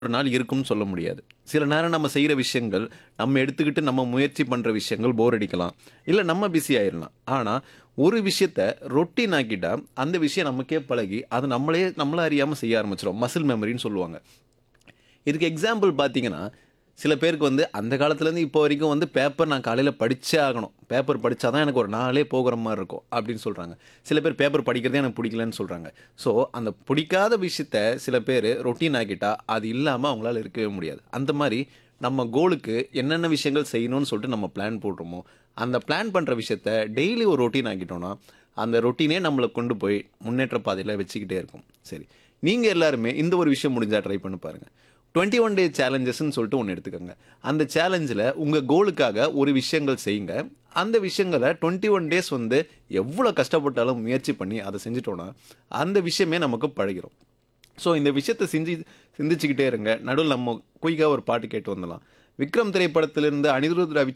ஒரு நாள் இருக்கும்னு சொல்ல முடியாது சில நேரம் நம்ம செய்கிற விஷயங்கள் நம்ம எடுத்துக்கிட்டு நம்ம முயற்சி பண்ணுற விஷயங்கள் போர் அடிக்கலாம் இல்லை நம்ம பிஸி ஆயிடலாம் ஆனால் ஒரு விஷயத்த ரொட்டீன் ஆக்கிட்டா அந்த விஷயம் நமக்கே பழகி அது நம்மளே நம்மள அறியாமல் செய்ய ஆரம்பிச்சிடும் மசில் மெமரின்னு சொல்லுவாங்க இதுக்கு எக்ஸாம்பிள் பார்த்தீங்கன்னா சில பேருக்கு வந்து அந்த காலத்துலேருந்து இப்போ வரைக்கும் வந்து பேப்பர் நான் காலையில் படிச்சே ஆகணும் பேப்பர் படித்தா தான் எனக்கு ஒரு நாளே போகிற மாதிரி இருக்கும் அப்படின்னு சொல்கிறாங்க சில பேர் பேப்பர் படிக்கிறதே எனக்கு பிடிக்கலன்னு சொல்கிறாங்க ஸோ அந்த பிடிக்காத விஷயத்த சில பேர் ரொட்டீன் ஆக்கிட்டா அது இல்லாமல் அவங்களால இருக்கவே முடியாது அந்த மாதிரி நம்ம கோலுக்கு என்னென்ன விஷயங்கள் செய்யணும்னு சொல்லிட்டு நம்ம பிளான் போடுறோமோ அந்த பிளான் பண்ணுற விஷயத்த டெய்லி ஒரு ரொட்டீன் ஆக்கிட்டோம்னா அந்த ரொட்டீனே நம்மளை கொண்டு போய் முன்னேற்ற பாதையில் வச்சுக்கிட்டே இருக்கும் சரி நீங்கள் எல்லாருமே இந்த ஒரு விஷயம் முடிஞ்சால் ட்ரை பண்ணி பாருங்கள் டுவெண்ட்டி ஒன் டே சேலஞ்சஸ்ன்னு சொல்லிட்டு ஒன்று எடுத்துக்கோங்க அந்த சேலஞ்சில் உங்கள் கோலுக்காக ஒரு விஷயங்கள் செய்யுங்க அந்த விஷயங்களை டுவெண்ட்டி ஒன் டேஸ் வந்து எவ்வளோ கஷ்டப்பட்டாலும் முயற்சி பண்ணி அதை செஞ்சுட்டோன்னா அந்த விஷயமே நமக்கு பழகிரும் ஸோ இந்த விஷயத்தை செஞ்சு சிந்திச்சுக்கிட்டே இருங்க நடுவில் நம்ம குயிக்காக ஒரு பாட்டு கேட்டு வந்துடலாம் விக்ரம் திரைப்படத்திலிருந்து அனிருத் ரவி